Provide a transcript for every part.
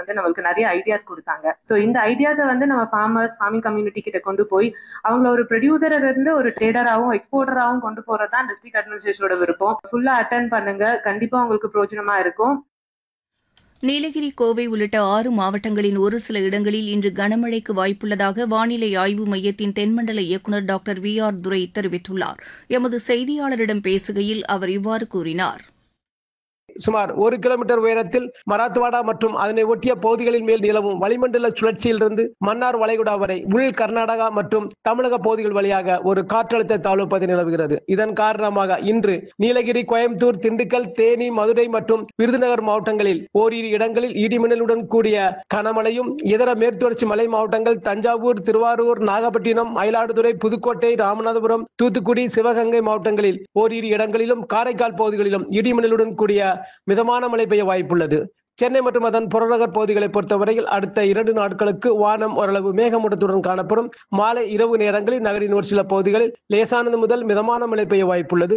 வந்து நம்மளுக்கு நிறைய ஐடியாஸ் கொடுத்தாங்க ஸோ இந்த ஐடியாஸை வந்து நம்ம ஃபார்மர்ஸ் ஃபார்மிங் கம்யூனிட்டி கிட்ட கொண்டு போய் அவங்கள ஒரு ப்ரொடியூசரை இருந்து ஒரு ட்ரேடராகவும் எக்ஸ்போர்ட்டராகவும் கொண்டு போறது தான் டிஸ்ட்ரிக்ட் அட்மினிஸ்ட்ரேஷனோட விருப்பம் ஃபுல்லா அட்டன் பண்ணுங்க கண்டிப்பா உங்களுக்கு பிரோஜனமா இருக்கும் நீலகிரி கோவை உள்ளிட்ட ஆறு மாவட்டங்களின் ஒரு சில இடங்களில் இன்று கனமழைக்கு வாய்ப்புள்ளதாக வானிலை ஆய்வு மையத்தின் தென்மண்டல இயக்குநர் டாக்டர் வி ஆர் துரை தெரிவித்துள்ளார் எமது செய்தியாளரிடம் பேசுகையில் அவர் இவ்வாறு கூறினார் சுமார் ஒரு கிலோமீட்டர் உயரத்தில் மராத்வாடா மற்றும் அதனை ஒட்டிய பகுதிகளின் மேல் நிலவும் வளிமண்டல சுழற்சியிலிருந்து மன்னார் வளைகுடா வரை உள் கர்நாடகா மற்றும் தமிழக பகுதிகள் வழியாக ஒரு காற்றழுத்த தாழ்வு பகுதி நிலவுகிறது இதன் காரணமாக இன்று நீலகிரி கோயம்புத்தூர் திண்டுக்கல் தேனி மதுரை மற்றும் விருதுநகர் மாவட்டங்களில் ஓரிரு இடங்களில் இடிமின்னலுடன் கூடிய கனமழையும் இதர மேற்குத்தொடர்ச்சி மலை மாவட்டங்கள் தஞ்சாவூர் திருவாரூர் நாகப்பட்டினம் மயிலாடுதுறை புதுக்கோட்டை ராமநாதபுரம் தூத்துக்குடி சிவகங்கை மாவட்டங்களில் ஓரிரு இடங்களிலும் காரைக்கால் பகுதிகளிலும் இடிமின்னலுடன் கூடிய மிதமான மழை பெய்ய வாய்ப்புள்ளது சென்னை மற்றும் அதன் புறநகர் பகுதிகளை பொறுத்தவரையில் அடுத்த இரண்டு நாட்களுக்கு வானம் ஓரளவு மேகமூட்டத்துடன் காணப்படும் மாலை இரவு நேரங்களில் நகரின் ஒரு சில பகுதிகளில் லேசானது முதல் மிதமான மழை பெய்ய வாய்ப்புள்ளது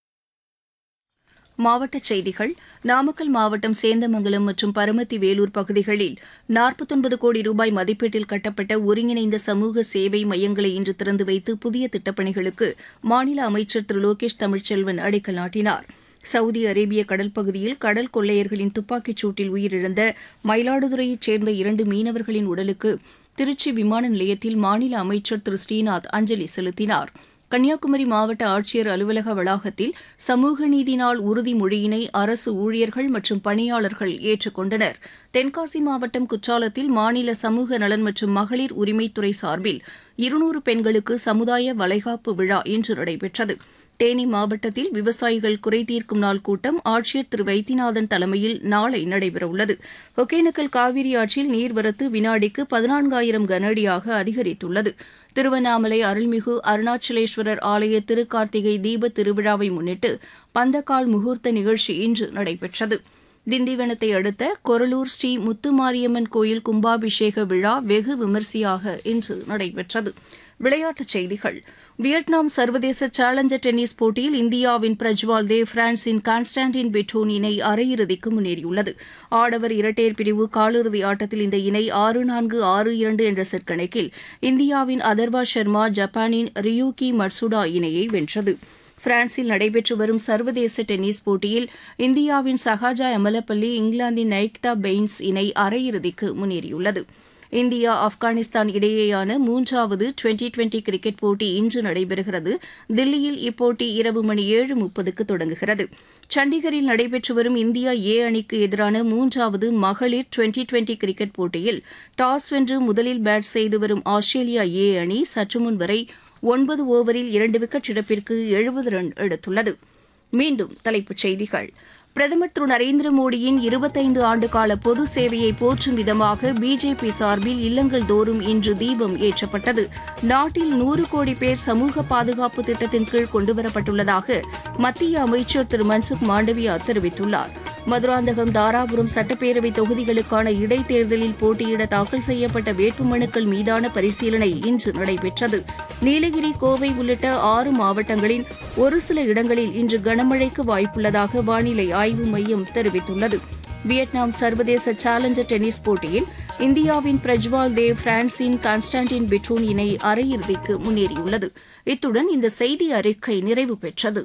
மாவட்டச் செய்திகள் நாமக்கல் மாவட்டம் சேந்தமங்கலம் மற்றும் பரமத்தி வேலூர் பகுதிகளில் நாற்பத்தொன்பது கோடி ரூபாய் மதிப்பீட்டில் கட்டப்பட்ட ஒருங்கிணைந்த சமூக சேவை மையங்களை இன்று திறந்து வைத்து புதிய திட்டப்பணிகளுக்கு மாநில அமைச்சர் திரு லோகேஷ் தமிழ்ச்செல்வன் அடிக்கல் நாட்டினார் சவுதி அரேபிய கடல் பகுதியில் கடல் கொள்ளையர்களின் துப்பாக்கிச் சூட்டில் உயிரிழந்த மயிலாடுதுறையைச் சேர்ந்த இரண்டு மீனவர்களின் உடலுக்கு திருச்சி விமான நிலையத்தில் மாநில அமைச்சர் திரு ஸ்ரீநாத் அஞ்சலி செலுத்தினார் கன்னியாகுமரி மாவட்ட ஆட்சியர் அலுவலக வளாகத்தில் சமூக நீதி நாள் உறுதிமொழியினை அரசு ஊழியர்கள் மற்றும் பணியாளர்கள் ஏற்றுக்கொண்டனர் தென்காசி மாவட்டம் குற்றாலத்தில் மாநில சமூக நலன் மற்றும் மகளிர் உரிமைத்துறை சார்பில் இருநூறு பெண்களுக்கு சமுதாய வளைகாப்பு விழா இன்று நடைபெற்றது தேனி மாவட்டத்தில் விவசாயிகள் குறை தீர்க்கும் நாள் கூட்டம் ஆட்சியர் திரு வைத்தியநாதன் தலைமையில் நாளை நடைபெறவுள்ளது ஒகேனக்கல் காவிரி ஆற்றில் நீர்வரத்து வினாடிக்கு பதினான்காயிரம் கனஅடியாக அதிகரித்துள்ளது திருவண்ணாமலை அருள்மிகு அருணாச்சலேஸ்வரர் ஆலய திருக்கார்த்திகை தீப திருவிழாவை முன்னிட்டு பந்தக்கால் முகூர்த்த நிகழ்ச்சி இன்று நடைபெற்றது திண்டிவனத்தை அடுத்த கொரலூர் ஸ்ரீ முத்துமாரியம்மன் கோயில் கும்பாபிஷேக விழா வெகு விமரிசையாக இன்று நடைபெற்றது விளையாட்டுச் செய்திகள் வியட்நாம் சர்வதேச சேலஞ்சர் டென்னிஸ் போட்டியில் இந்தியாவின் பிரஜ்வால் தேவ் பிரான்சின் கான்ஸ்டான்டின் பெட்டோன் இணை அரையிறுதிக்கு முன்னேறியுள்ளது ஆடவர் இரட்டையர் பிரிவு காலிறுதி ஆட்டத்தில் இந்த இணை ஆறு நான்கு ஆறு இரண்டு என்ற செட் கணக்கில் இந்தியாவின் அதர்வா சர்மா ஜப்பானின் ரியூகி மட்சுடா இணையை வென்றது பிரான்சில் நடைபெற்று வரும் சர்வதேச டென்னிஸ் போட்டியில் இந்தியாவின் சஹாஜா எமலப்பள்ளி இங்கிலாந்தின் நைக்தா பெயின்ஸ் இணை அரையிறுதிக்கு முன்னேறியுள்ளது இந்தியா ஆப்கானிஸ்தான் இடையேயான மூன்றாவது டுவெண்டி டுவெண்டி கிரிக்கெட் போட்டி இன்று நடைபெறுகிறது தில்லியில் இப்போட்டி இரவு மணி ஏழு முப்பதுக்கு தொடங்குகிறது சண்டிகரில் நடைபெற்று வரும் இந்தியா ஏ அணிக்கு எதிரான மூன்றாவது மகளிர் டுவெண்டி டுவெண்டி கிரிக்கெட் போட்டியில் டாஸ் வென்று முதலில் பேட் செய்து வரும் ஆஸ்திரேலியா ஏ அணி சற்று முன் வரை ஒன்பது ஓவரில் இரண்டு விக்கெட் இழப்பிற்கு எழுபது ரன் எடுத்துள்ளது மீண்டும் தலைப்புச் செய்திகள் பிரதமர் திரு நரேந்திர மோடியின் இருபத்தைந்து ஆண்டுகால பொது சேவையை போற்றும் விதமாக பிஜேபி சார்பில் இல்லங்கள் தோறும் இன்று தீபம் ஏற்றப்பட்டது நாட்டில் நூறு கோடி பேர் சமூக பாதுகாப்பு திட்டத்தின் கீழ் கொண்டுவரப்பட்டுள்ளதாக மத்திய அமைச்சர் திரு மன்சுக் மாண்டவியா தெரிவித்துள்ளார் மதுராந்தகம் தாராபுரம் சட்டப்பேரவை தொகுதிகளுக்கான இடைத்தேர்தலில் போட்டியிட தாக்கல் செய்யப்பட்ட வேட்புமனுக்கள் மீதான பரிசீலனை இன்று நடைபெற்றது நீலகிரி கோவை உள்ளிட்ட ஆறு மாவட்டங்களின் ஒரு சில இடங்களில் இன்று கனமழைக்கு வாய்ப்புள்ளதாக வானிலை ஆய்வு மையம் தெரிவித்துள்ளது வியட்நாம் சர்வதேச சேலஞ்சர் டென்னிஸ் போட்டியில் இந்தியாவின் பிரஜ்வால் தேவ் பிரான்சின் கான்ஸ்டான்டின் பெட்ரோன் இணை அரையிறுதிக்கு முன்னேறியுள்ளது இத்துடன் இந்த செய்தி அறிக்கை நிறைவு பெற்றது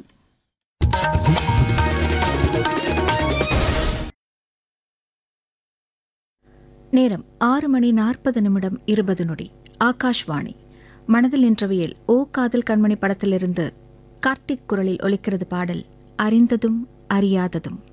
நேரம் ஆறு மணி நாற்பது நிமிடம் இருபது நொடி ஆகாஷ்வாணி மனதில் நின்றவையில் ஓ காதல் கண்மணி படத்திலிருந்து கார்த்திக் குரலில் ஒலிக்கிறது பாடல் அறிந்ததும் அறியாததும்